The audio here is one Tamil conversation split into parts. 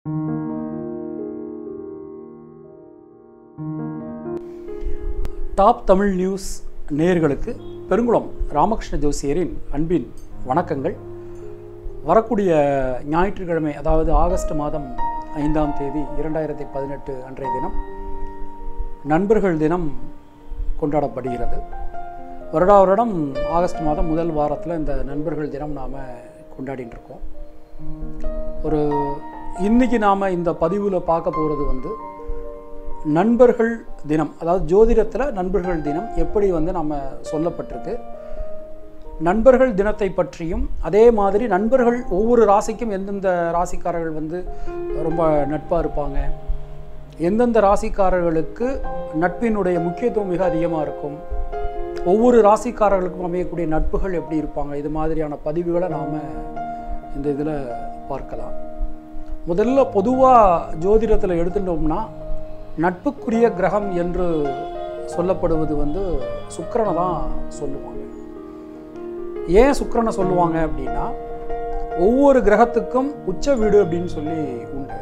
டாப் தமிழ் நியூஸ் நேயர்களுக்கு பெருங்குளம் ராமகிருஷ்ண ஜோசியரின் அன்பின் வணக்கங்கள் வரக்கூடிய ஞாயிற்றுக்கிழமை அதாவது ஆகஸ்ட் மாதம் ஐந்தாம் தேதி இரண்டாயிரத்தி பதினெட்டு அன்றைய தினம் நண்பர்கள் தினம் கொண்டாடப்படுகிறது வருடா வருடம் ஆகஸ்ட் மாதம் முதல் வாரத்தில் இந்த நண்பர்கள் தினம் நாம் கொண்டாடிட்டு இருக்கோம் ஒரு இன்னைக்கு நாம் இந்த பதிவில் பார்க்க போகிறது வந்து நண்பர்கள் தினம் அதாவது ஜோதிடத்தில் நண்பர்கள் தினம் எப்படி வந்து நம்ம சொல்லப்பட்டிருக்கு நண்பர்கள் தினத்தை பற்றியும் அதே மாதிரி நண்பர்கள் ஒவ்வொரு ராசிக்கும் எந்தெந்த ராசிக்காரர்கள் வந்து ரொம்ப நட்பாக இருப்பாங்க எந்தெந்த ராசிக்காரர்களுக்கு நட்பினுடைய முக்கியத்துவம் மிக அதிகமாக இருக்கும் ஒவ்வொரு ராசிக்காரர்களுக்கும் அமையக்கூடிய நட்புகள் எப்படி இருப்பாங்க இது மாதிரியான பதிவுகளை நாம் இந்த இதில் பார்க்கலாம் முதல்ல பொதுவாக ஜோதிடத்தில் எடுத்துட்டோம்னா நட்புக்குரிய கிரகம் என்று சொல்லப்படுவது வந்து சுக்கிரனை தான் சொல்லுவாங்க ஏன் சுக்கிரனை சொல்லுவாங்க அப்படின்னா ஒவ்வொரு கிரகத்துக்கும் உச்ச வீடு அப்படின்னு சொல்லி உண்டு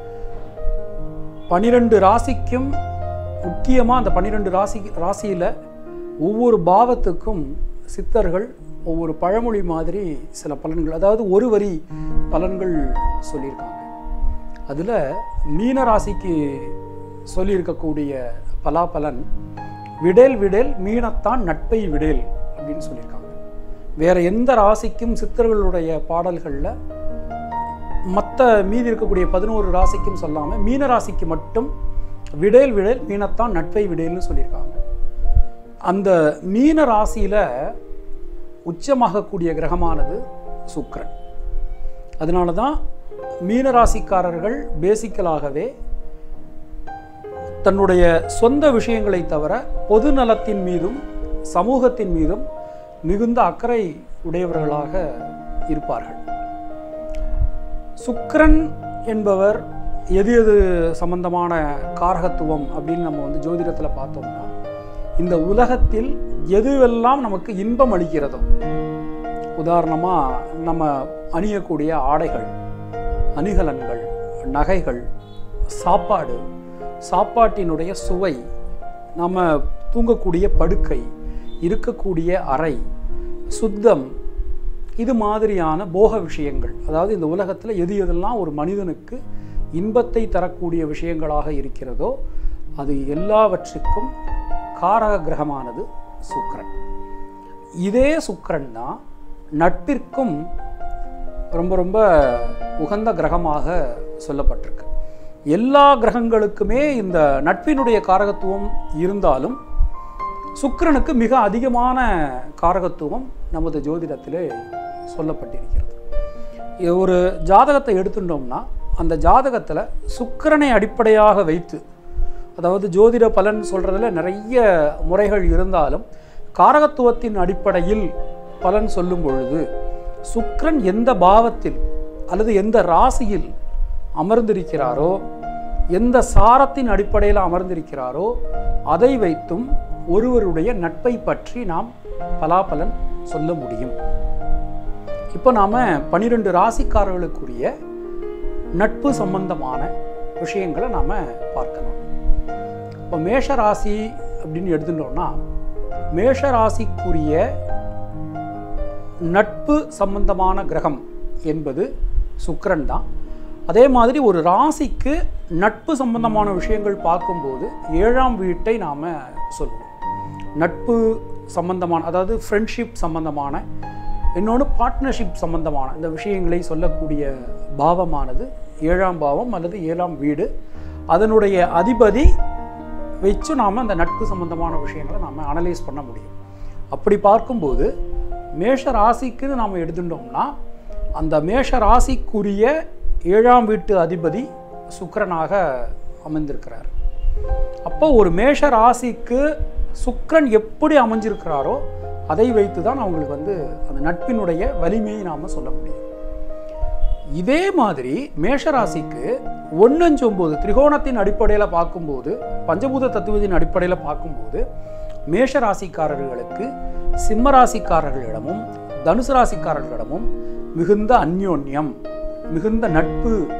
பனிரெண்டு ராசிக்கும் முக்கியமாக அந்த பன்னிரெண்டு ராசி ராசியில் ஒவ்வொரு பாவத்துக்கும் சித்தர்கள் ஒவ்வொரு பழமொழி மாதிரி சில பலன்கள் அதாவது ஒரு வரி பலன்கள் சொல்லியிருக்காங்க அதில் மீன ராசிக்கு சொல்லியிருக்கக்கூடிய பலாபலன் விடேல் விடேல் மீனத்தான் நட்பை விடேல் அப்படின்னு சொல்லியிருக்காங்க வேற எந்த ராசிக்கும் சித்தர்களுடைய பாடல்களில் மற்ற மீதி இருக்கக்கூடிய பதினோரு ராசிக்கும் சொல்லாமல் மீன ராசிக்கு மட்டும் விடேல் விடேல் மீனத்தான் நட்பை விடேல்னு சொல்லியிருக்காங்க அந்த மீன ராசியில் உச்சமாகக்கூடிய கிரகமானது சுக்கிரன் அதனால தான் மீன ராசிக்காரர்கள் பேசிக்கலாகவே தன்னுடைய சொந்த விஷயங்களை தவிர பொது நலத்தின் மீதும் சமூகத்தின் மீதும் மிகுந்த அக்கறை உடையவர்களாக இருப்பார்கள் சுக்கிரன் என்பவர் எது எது சம்பந்தமான காரகத்துவம் அப்படின்னு நம்ம வந்து ஜோதிடத்தில் பார்த்தோம்னா இந்த உலகத்தில் எதுவெல்லாம் நமக்கு இன்பம் அளிக்கிறதோ உதாரணமாக நம்ம அணியக்கூடிய ஆடைகள் அணிகலன்கள் நகைகள் சாப்பாடு சாப்பாட்டினுடைய சுவை நம்ம தூங்கக்கூடிய படுக்கை இருக்கக்கூடிய அறை சுத்தம் இது மாதிரியான போக விஷயங்கள் அதாவது இந்த உலகத்தில் எது எதெல்லாம் ஒரு மனிதனுக்கு இன்பத்தை தரக்கூடிய விஷயங்களாக இருக்கிறதோ அது எல்லாவற்றுக்கும் காரக கிரகமானது சுக்கரன் இதே சுக்கரன் தான் நட்பிற்கும் ரொம்ப ரொம்ப உகந்த கிரகமாக சொல்லப்பட்டிருக்கு எல்லா கிரகங்களுக்குமே இந்த நட்பினுடைய காரகத்துவம் இருந்தாலும் சுக்கிரனுக்கு மிக அதிகமான காரகத்துவம் நமது ஜோதிடத்திலே சொல்லப்பட்டிருக்கிறது இது ஒரு ஜாதகத்தை எடுத்துட்டோம்னா அந்த ஜாதகத்தில் சுக்கிரனை அடிப்படையாக வைத்து அதாவது ஜோதிட பலன் சொல்கிறதுல நிறைய முறைகள் இருந்தாலும் காரகத்துவத்தின் அடிப்படையில் பலன் சொல்லும் பொழுது சுக்கிரன் எந்த பாவத்தில் அல்லது எந்த ராசியில் அமர்ந்திருக்கிறாரோ எந்த சாரத்தின் அடிப்படையில் அமர்ந்திருக்கிறாரோ அதை வைத்தும் ஒருவருடைய நட்பை பற்றி நாம் பலாபலன் சொல்ல முடியும் இப்போ நாம் பனிரெண்டு ராசிக்காரர்களுக்குரிய நட்பு சம்பந்தமான விஷயங்களை நாம் பார்க்கலாம் இப்போ மேஷ ராசி அப்படின்னு எடுத்துட்டோம்னா மேஷ ராசிக்குரிய நட்பு சம்பந்தமான கிரகம் என்பது சுக்கிரன் தான் அதே மாதிரி ஒரு ராசிக்கு நட்பு சம்பந்தமான விஷயங்கள் பார்க்கும்போது ஏழாம் வீட்டை நாம் சொல்லுவோம் நட்பு சம்பந்தமான அதாவது ஃப்ரெண்ட்ஷிப் சம்பந்தமான இன்னொன்று பார்ட்னர்ஷிப் சம்பந்தமான இந்த விஷயங்களை சொல்லக்கூடிய பாவமானது ஏழாம் பாவம் அல்லது ஏழாம் வீடு அதனுடைய அதிபதி வச்சு நாம் அந்த நட்பு சம்பந்தமான விஷயங்களை நாம் அனலைஸ் பண்ண முடியும் அப்படி பார்க்கும்போது மேஷ ராசிக்குன்னு நாம் எடுத்துட்டோம்னா அந்த மேஷ ராசிக்குரிய ஏழாம் வீட்டு அதிபதி சுக்கிரனாக அமைந்திருக்கிறார் அப்போ ஒரு மேஷ ராசிக்கு சுக்கிரன் எப்படி அமைஞ்சிருக்கிறாரோ அதை வைத்து தான் அவங்களுக்கு வந்து அந்த நட்பினுடைய வலிமையை நாம் சொல்ல முடியும் இதே மாதிரி மேஷராசிக்கு ஒன்னஞ்சு ஒம்பது திரிகோணத்தின் அடிப்படையில் பார்க்கும்போது பஞ்சபூத தத்துவத்தின் அடிப்படையில் பார்க்கும்போது மேஷ ராசிக்காரர்களுக்கு சிம்ம ராசிக்காரர்களிடமும் தனுசு ராசிக்காரர்களிடமும் மிகுந்த அந்யோன்யம் மிகுந்த நட்பு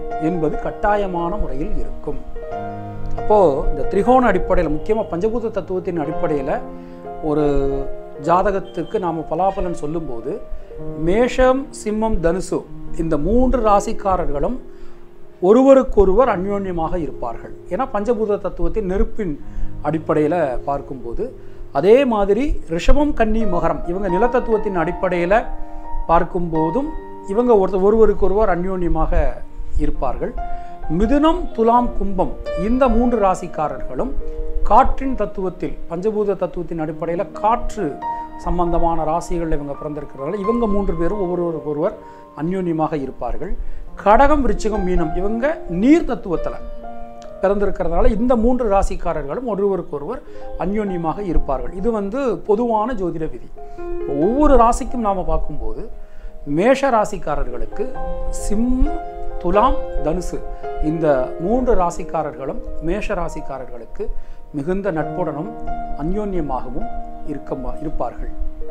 என்பது கட்டாயமான முறையில் இருக்கும் அப்போது இந்த திரிகோண அடிப்படையில் முக்கியமாக பஞ்சபூத தத்துவத்தின் அடிப்படையில் ஒரு ஜாதகத்துக்கு நாம் பலாபலன் சொல்லும்போது மேஷம் சிம்மம் தனுசு இந்த மூன்று ராசிக்காரர்களும் ஒருவருக்கொருவர் அந்யோன்யமாக இருப்பார்கள் ஏன்னா பஞ்சபூத தத்துவத்தின் நெருப்பின் அடிப்படையில் பார்க்கும்போது அதே மாதிரி ரிஷபம் கன்னி மகரம் இவங்க நிலத்தத்துவத்தின் அடிப்படையில் பார்க்கும்போதும் இவங்க ஒருத்தர் ஒருவருக்கொருவர் அந்யோன்யமாக இருப்பார்கள் மிதுனம் துலாம் கும்பம் இந்த மூன்று ராசிக்காரர்களும் காற்றின் தத்துவத்தில் பஞ்சபூத தத்துவத்தின் அடிப்படையில் காற்று சம்பந்தமான ராசிகளில் இவங்க பிறந்திருக்கிறார்கள் இவங்க மூன்று பேரும் ஒவ்வொருவருக்கு ஒருவர் அந்யோன்யமாக இருப்பார்கள் கடகம் விருச்சிகம் மீனம் இவங்க நீர் தத்துவத்தில் பிறந்திருக்கிறதுனால இந்த மூன்று ராசிக்காரர்களும் ஒருவருக்கொருவர் அந்யோன்யமாக இருப்பார்கள் இது வந்து பொதுவான ஜோதிட விதி ஒவ்வொரு ராசிக்கும் நாம் பார்க்கும்போது மேஷ ராசிக்காரர்களுக்கு சிம் துலாம் தனுசு இந்த மூன்று ராசிக்காரர்களும் மேஷ ராசிக்காரர்களுக்கு மிகுந்த நட்புடனும் அந்யோன்யமாகவும் இருக்க இருப்பார்கள்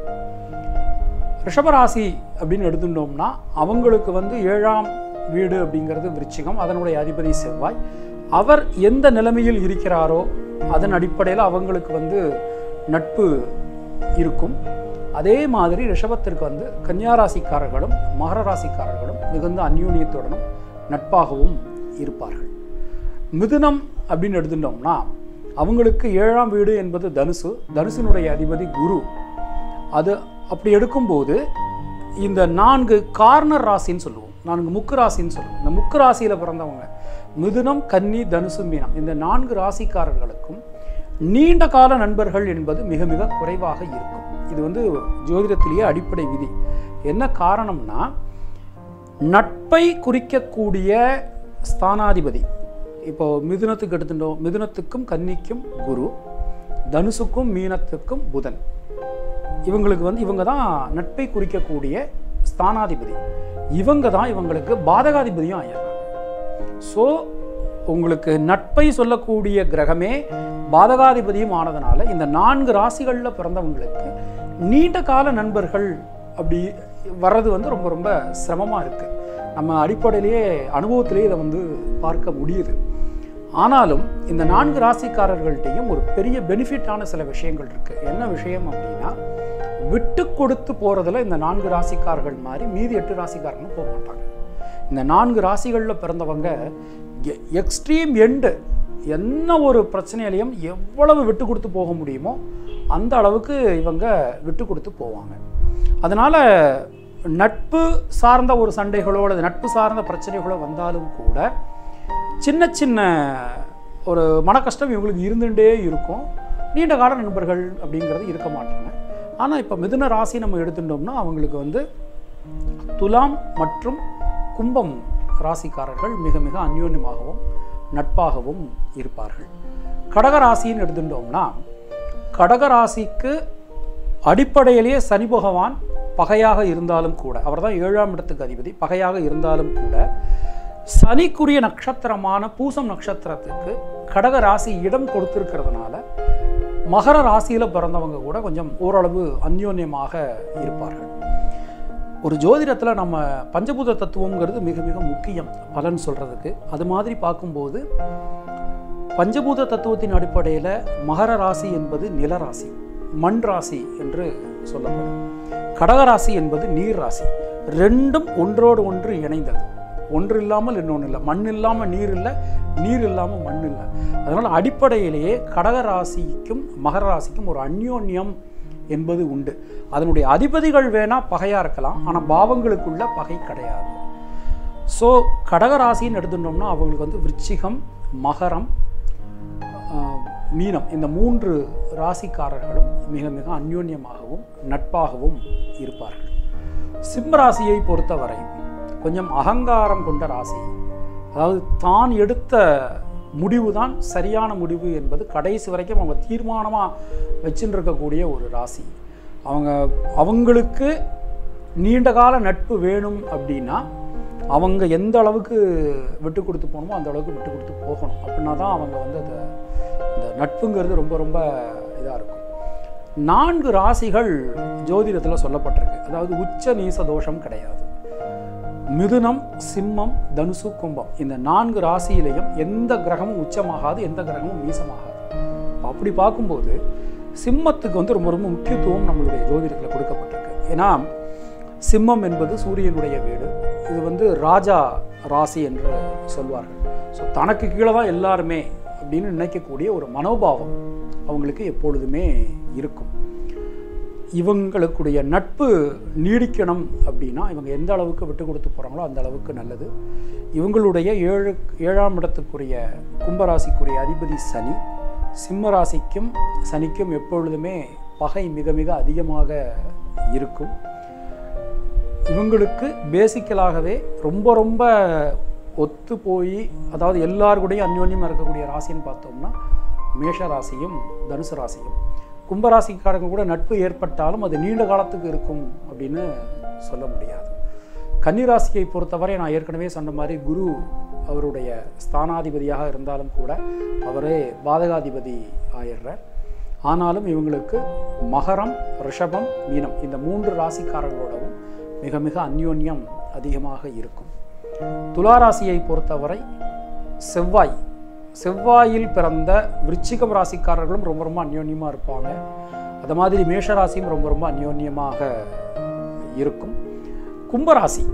ரிஷபராசி அப்படின்னு எடுத்துட்டோம்னா அவங்களுக்கு வந்து ஏழாம் வீடு அப்படிங்கிறது விருச்சிகம் அதனுடைய அதிபதி செவ்வாய் அவர் எந்த நிலைமையில் இருக்கிறாரோ அதன் அடிப்படையில் அவங்களுக்கு வந்து நட்பு இருக்கும் அதே மாதிரி ரிஷபத்திற்கு வந்து கன்னியாராசிக்காரர்களும் மகர ராசிக்காரர்களும் மிகுந்த அந்யூன்யத்துடனும் நட்பாகவும் இருப்பார்கள் மிதுனம் அப்படின்னு எடுத்துட்டோம்னா அவங்களுக்கு ஏழாம் வீடு என்பது தனுசு தனுசினுடைய அதிபதி குரு அது அப்படி எடுக்கும்போது இந்த நான்கு கார்னர் ராசின்னு சொல்லுவோம் நான்கு முக்கு ராசின்னு சொல்லுவோம் இந்த முக்கு ராசியில் பிறந்தவங்க மிதுனம் கன்னி தனுசு மீனம் இந்த நான்கு ராசிக்காரர்களுக்கும் நீண்ட கால நண்பர்கள் என்பது மிக மிக குறைவாக இருக்கும் இது வந்து ஜோதிடத்திலேயே அடிப்படை விதி என்ன காரணம்னா நட்பை குறிக்கக்கூடிய ஸ்தானாதிபதி இப்போ மிதுனத்துக்கு எடுத்துட்டோம் மிதுனத்துக்கும் கன்னிக்கும் குரு தனுசுக்கும் மீனத்துக்கும் புதன் இவங்களுக்கு வந்து இவங்க தான் நட்பை குறிக்கக்கூடிய ஸ்தானாதிபதி இவங்க தான் இவங்களுக்கு பாதகாதிபதியும் ஆயிடுறாங்க ஸோ உங்களுக்கு நட்பை சொல்லக்கூடிய கிரகமே பாதகாதிபதியும் ஆனதுனால இந்த நான்கு ராசிகளில் பிறந்தவங்களுக்கு நீண்ட கால நண்பர்கள் அப்படி வர்றது வந்து ரொம்ப ரொம்ப சிரமமாக இருக்குது நம்ம அடிப்படையிலேயே அனுபவத்திலேயே இதை வந்து பார்க்க முடியுது ஆனாலும் இந்த நான்கு ராசிக்காரர்கள்ட்டையும் ஒரு பெரிய பெனிஃபிட்டான சில விஷயங்கள் இருக்குது என்ன விஷயம் அப்படின்னா விட்டு கொடுத்து போகிறதுல இந்த நான்கு ராசிக்காரர்கள் மாதிரி மீதி எட்டு ராசிக்காரங்களும் போக மாட்டாங்க இந்த நான்கு ராசிகளில் பிறந்தவங்க எக்ஸ்ட்ரீம் எண்டு என்ன ஒரு பிரச்சனையிலையும் எவ்வளவு விட்டு கொடுத்து போக முடியுமோ அந்த அளவுக்கு இவங்க விட்டு கொடுத்து போவாங்க அதனால் நட்பு சார்ந்த ஒரு சண்டைகளோ அல்லது நட்பு சார்ந்த பிரச்சனைகளோ வந்தாலும் கூட சின்ன சின்ன ஒரு மன கஷ்டம் இவங்களுக்கு இருந்துகிட்டே இருக்கும் நீண்ட கால நண்பர்கள் அப்படிங்கிறது இருக்க மாட்டாங்க ஆனால் இப்போ மிதுன ராசி நம்ம எடுத்துட்டோம்னா அவங்களுக்கு வந்து துலாம் மற்றும் கும்பம் ராசிக்காரர்கள் மிக மிக அந்யோன்யமாகவும் நட்பாகவும் இருப்பார்கள் கடகராசின்னு எடுத்துட்டோம்னா கடகராசிக்கு அடிப்படையிலேயே சனி பகவான் பகையாக இருந்தாலும் கூட அவர் தான் ஏழாம் இடத்துக்கு அதிபதி பகையாக இருந்தாலும் கூட சனிக்குரிய நட்சத்திரமான பூசம் நட்சத்திரத்துக்கு கடக ராசி இடம் கொடுத்திருக்கிறதுனால மகர ராசியில் பிறந்தவங்க கூட கொஞ்சம் ஓரளவு அந்யோன்யமாக இருப்பார்கள் ஒரு ஜோதிடத்தில் நம்ம பஞ்சபூத தத்துவங்கிறது மிக மிக முக்கியம் பலன் சொல்கிறதுக்கு அது மாதிரி பார்க்கும்போது பஞ்சபூத தத்துவத்தின் அடிப்படையில் மகர ராசி என்பது நிலராசி மண் ராசி என்று சொல்லப்படும் கடகராசி என்பது நீர் ராசி ரெண்டும் ஒன்றோடு ஒன்று இணைந்தது ஒன்று இல்லாமல் இன்னொன்று இல்லை மண் இல்லாமல் நீர் இல்லை நீர் இல்லாமல் மண் இல்லை அதனால் அடிப்படையிலேயே கடக ராசிக்கும் மகர ராசிக்கும் ஒரு அந்யோன்யம் என்பது உண்டு அதனுடைய அதிபதிகள் வேணால் பகையாக இருக்கலாம் ஆனால் பாவங்களுக்குள்ள பகை கிடையாது ஸோ கடகராசின்னு எடுத்துட்டோம்னா அவங்களுக்கு வந்து விருச்சிகம் மகரம் ஆஹ், மீனம் இந்த மூன்று ராசிக்காரர்களும் மிக மிக அந்யோன்யமாகவும் நட்பாகவும் இருப்பார்கள் சிம்ம ராசியை பொறுத்தவரை கொஞ்சம் அகங்காரம் கொண்ட ராசி அதாவது தான் எடுத்த முடிவு தான் சரியான முடிவு என்பது கடைசி வரைக்கும் அவங்க தீர்மானமாக வச்சுட்டு இருக்கக்கூடிய ஒரு ராசி அவங்க அவங்களுக்கு நீண்ட கால நட்பு வேணும் அப்படின்னா அவங்க எந்த அளவுக்கு விட்டு கொடுத்து போகணுமோ அந்த அளவுக்கு விட்டு கொடுத்து போகணும் அப்படின்னா தான் அவங்க வந்து அதை இந்த நட்புங்கிறது ரொம்ப ரொம்ப இதாக இருக்கும் நான்கு ராசிகள் ஜோதிடத்தில் சொல்லப்பட்டிருக்கு அதாவது உச்ச நீச தோஷம் கிடையாது மிதுனம் சிம்மம் தனுசு கும்பம் இந்த நான்கு ராசியிலையும் எந்த கிரகமும் உச்சமாகாது எந்த கிரகமும் மீசமாகாது அப்ப அப்படி பார்க்கும்போது சிம்மத்துக்கு வந்து ரொம்ப ரொம்ப முக்கியத்துவம் நம்மளுடைய ஜோதிடத்தில் கொடுக்கப்பட்டிருக்கு ஏன்னா சிம்மம் என்பது சூரியனுடைய வீடு இது வந்து ராஜா ராசி என்று சொல்வார்கள் ஸோ தனக்கு கீழே தான் எல்லாருமே அப்படின்னு நினைக்கக்கூடிய ஒரு மனோபாவம் அவங்களுக்கு எப்பொழுதுமே இருக்கும் இவங்களுக்குடைய நட்பு நீடிக்கணும் அப்படின்னா இவங்க எந்த அளவுக்கு விட்டு கொடுத்து போகிறாங்களோ அந்த அளவுக்கு நல்லது இவங்களுடைய ஏழு ஏழாம் இடத்துக்குரிய கும்பராசிக்குரிய அதிபதி சனி சிம்ம ராசிக்கும் சனிக்கும் எப்பொழுதுமே பகை மிக மிக அதிகமாக இருக்கும் இவங்களுக்கு பேசிக்கலாகவே ரொம்ப ரொம்ப ஒத்து போய் அதாவது எல்லாருக்கூடையும் அந்யோன்யமாக இருக்கக்கூடிய ராசின்னு பார்த்தோம்னா மேஷ ராசியும் தனுசு ராசியும் கும்பராசிக்காரங்க கூட நட்பு ஏற்பட்டாலும் அது நீண்ட காலத்துக்கு இருக்கும் அப்படின்னு சொல்ல முடியாது கன்னிராசியை பொறுத்தவரை நான் ஏற்கனவே சொன்ன மாதிரி குரு அவருடைய ஸ்தானாதிபதியாக இருந்தாலும் கூட அவரே பாதகாதிபதி ஆயிடுறார் ஆனாலும் இவங்களுக்கு மகரம் ரிஷபம் மீனம் இந்த மூன்று ராசிக்காரர்களோடவும் மிக மிக அந்யோன்யம் அதிகமாக இருக்கும் துளாராசியை பொறுத்தவரை செவ்வாய் செவ்வாயில் பிறந்த விருச்சிகம் ராசிக்காரர்களும் ரொம்ப ரொம்ப அந்யோன்யமாக இருப்பாங்க அது மாதிரி மேஷ ராசியும் ரொம்ப ரொம்ப அந்யோன்யமாக இருக்கும் கும்பராசி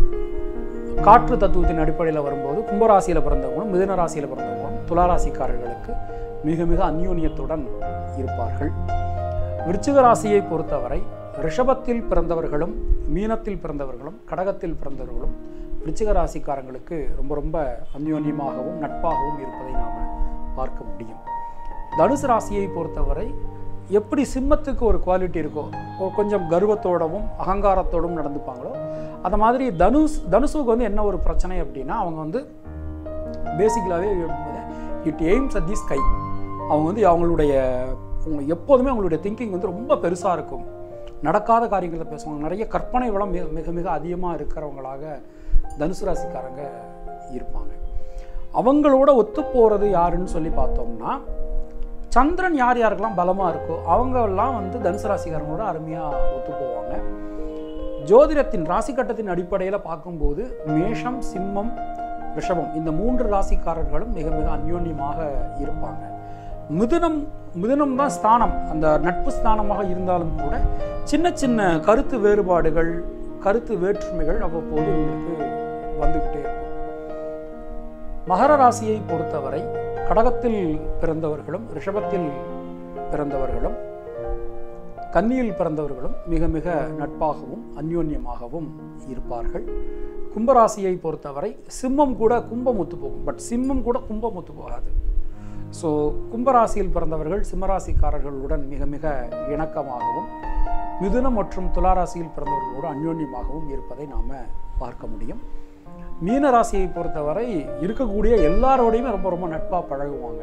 காற்று தத்துவத்தின் அடிப்படையில் வரும்போது கும்பராசியில் பிறந்தவங்களும் மிதுன ராசியில் பிறந்தவங்களும் துளாராசிக்காரர்களுக்கு மிக மிக அந்யோன்யத்துடன் இருப்பார்கள் விருச்சிக ராசியை பொறுத்தவரை ரிஷபத்தில் பிறந்தவர்களும் மீனத்தில் பிறந்தவர்களும் கடகத்தில் பிறந்தவர்களும் விருச்சிக ராசிக்காரங்களுக்கு ரொம்ப ரொம்ப அந்யோன்யமாகவும் நட்பாகவும் இருப்பதை நாம் பார்க்க முடியும் தனுசு ராசியை பொறுத்தவரை எப்படி சிம்மத்துக்கு ஒரு குவாலிட்டி இருக்கோ ஒரு கொஞ்சம் கர்வத்தோடவும் அகங்காரத்தோடும் நடந்துப்பாங்களோ அந்த மாதிரி தனுஷ் தனுஷுக்கு வந்து என்ன ஒரு பிரச்சனை அப்படின்னா அவங்க வந்து பேசிக்கலாகவே it aims at the sky அவங்க வந்து அவங்களுடைய அவங்க எப்போதுமே அவங்களுடைய திங்கிங் வந்து ரொம்ப பெருசாக இருக்கும் நடக்காத காரியங்களை பேசுவாங்க நிறைய கற்பனை வளம் மிக மிக மிக அதிகமாக இருக்கிறவங்களாக தனுசு ராசிக்காரங்க இருப்பாங்க அவங்களோட ஒத்து போகிறது யாருன்னு சொல்லி பார்த்தோம்னா சந்திரன் யார் யாருக்கெல்லாம் பலமாக இருக்கோ அவங்கெல்லாம் வந்து தனுசு ராசிக்காரங்களோட அருமையாக ஒத்து போவாங்க ஜோதிடத்தின் ராசி கட்டத்தின் அடிப்படையில் பார்க்கும்போது மேஷம் சிம்மம் ரிஷபம் இந்த மூன்று ராசிக்காரர்களும் மிக மிக அந்யோன்யமாக இருப்பாங்க மிதுனம் மிதுனம் தான் ஸ்தானம் அந்த நட்பு ஸ்தானமாக இருந்தாலும் கூட சின்ன சின்ன கருத்து வேறுபாடுகள் கருத்து வேற்றுமைகள் அவ்வப்போது உங்களுக்கு வந்துக்கிட்டே இருக்கும் மகர ராசியை பொறுத்தவரை கடகத்தில் பிறந்தவர்களும் ரிஷபத்தில் பிறந்தவர்களும் கன்னியில் பிறந்தவர்களும் மிக மிக நட்பாகவும் அந்யோன்யமாகவும் இருப்பார்கள் கும்பராசியை பொறுத்தவரை சிம்மம் கூட கும்பம் ஒத்து போகும் பட் சிம்மம் கூட கும்பம் ஒத்து போகாது ஸோ கும்பராசியில் பிறந்தவர்கள் சிம்மராசிக்காரர்களுடன் மிக மிக இணக்கமாகவும் மிதுனம் மற்றும் துளாராசியில் பிறந்தவர்களோடு அந்யோன்யமாகவும் இருப்பதை நாம் பார்க்க முடியும் மீன ராசியை பொறுத்தவரை இருக்கக்கூடிய எல்லாரோடையுமே ரொம்ப ரொம்ப நட்பாக பழகுவாங்க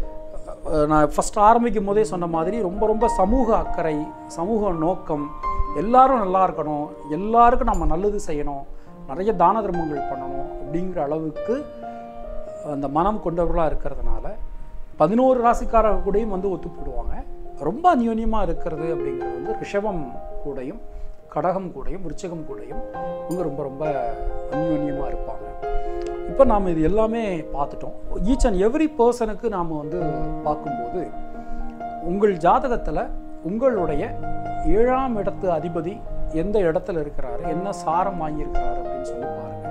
அஹ் நான் ஃபஸ்ட் ஆரம்பிக்கும் போதே சொன்ன மாதிரி ரொம்ப ரொம்ப சமூக அக்கறை சமூக நோக்கம் எல்லாரும் நல்லா இருக்கணும் எல்லாருக்கும் நம்ம நல்லது செய்யணும் நிறைய தான தர்மங்கள் பண்ணணும் அப்படிங்கிற அளவுக்கு அந்த மனம் கொண்டவர்களாக இருக்கிறதுனால பதினோரு ராசிக்காரர் கூடயும் வந்து ஒத்து போடுவாங்க ரொம்ப அந்யோன்யமாக இருக்கிறது அப்படிங்கிறது வந்து ரிஷபம் கூடயும் கடகம் கூடயும் விருச்சகம் கூடயும் இவங்க ரொம்ப ரொம்ப அந்யோன்யமாக இருப்பாங்க இப்போ நாம் இது எல்லாமே பார்த்துட்டோம் ஈச் அண்ட் எவ்ரி பர்சனுக்கு நாம் வந்து பார்க்கும்போது உங்கள் ஜாதகத்தில் உங்களுடைய ஏழாம் இடத்து அதிபதி எந்த இடத்துல இருக்கிறாரு என்ன சாரம் வாங்கியிருக்கிறாரு அப்படின்னு சொல்லி பாருங்கள்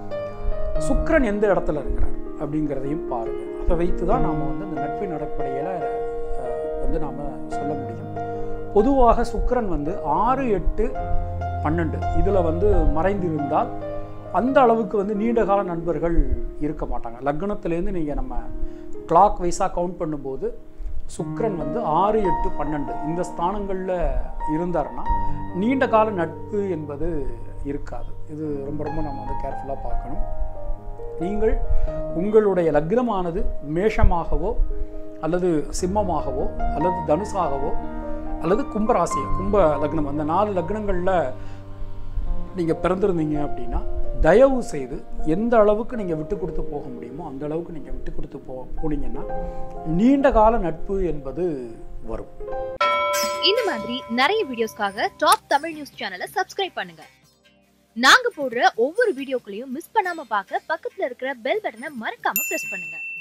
சுக்கிரன் எந்த இடத்துல இருக்கிறார் அப்படிங்கிறதையும் பாருங்கள் அதை வைத்து தான் நாம் வந்து இந்த நட்பின் அடிப்படையில் அஹ், வந்து நாம் சொல்ல முடியும் பொதுவாக சுக்கிரன் வந்து ஆறு எட்டு பன்னெண்டு இதில் வந்து மறைந்திருந்தால் அந்த அளவுக்கு வந்து நீண்ட கால நண்பர்கள் இருக்க மாட்டாங்க லக்னத்திலேருந்து நீங்கள் நம்ம கிளாக் வைஸாக கவுண்ட் பண்ணும்போது சுக்கிரன் வந்து ஆறு எட்டு பன்னெண்டு இந்த ஸ்தானங்களில் இருந்தாருன்னா நீண்ட கால நட்பு என்பது இருக்காது இது ரொம்ப ரொம்ப நம்ம வந்து கேர்ஃபுல்லாக பார்க்கணும் நீங்கள் உங்களுடைய லக்னமானது மேஷமாகவோ அல்லது சிம்மமாகவோ அல்லது தனுசாகவோ அல்லது கும்பராசி கும்ப லக்னம் அந்த நாலு லக்னங்களில் நீங்கள் பிறந்திருந்தீங்க அப்படின்னா தயவு செய்து எந்த அளவுக்கு நீங்கள் விட்டு கொடுத்து போக முடியுமோ அந்த அளவுக்கு நீங்கள் விட்டு கொடுத்து போ போனீங்கன்னா நீண்ட கால நட்பு என்பது வரும் இந்த மாதிரி நிறைய வீடியோஸ்க்காக டாப் தமிழ் நியூஸ் சேனலை சப்ஸ்கிரைப் பண்ணுங்க நாங்க போடுற ஒவ்வொரு வீடியோக்களையும் மிஸ் பண்ணாம பார்க்க பக்கத்துல இருக்கிற பெல் பட்டனை மறக்காம பிரஸ் பண்ணுங்க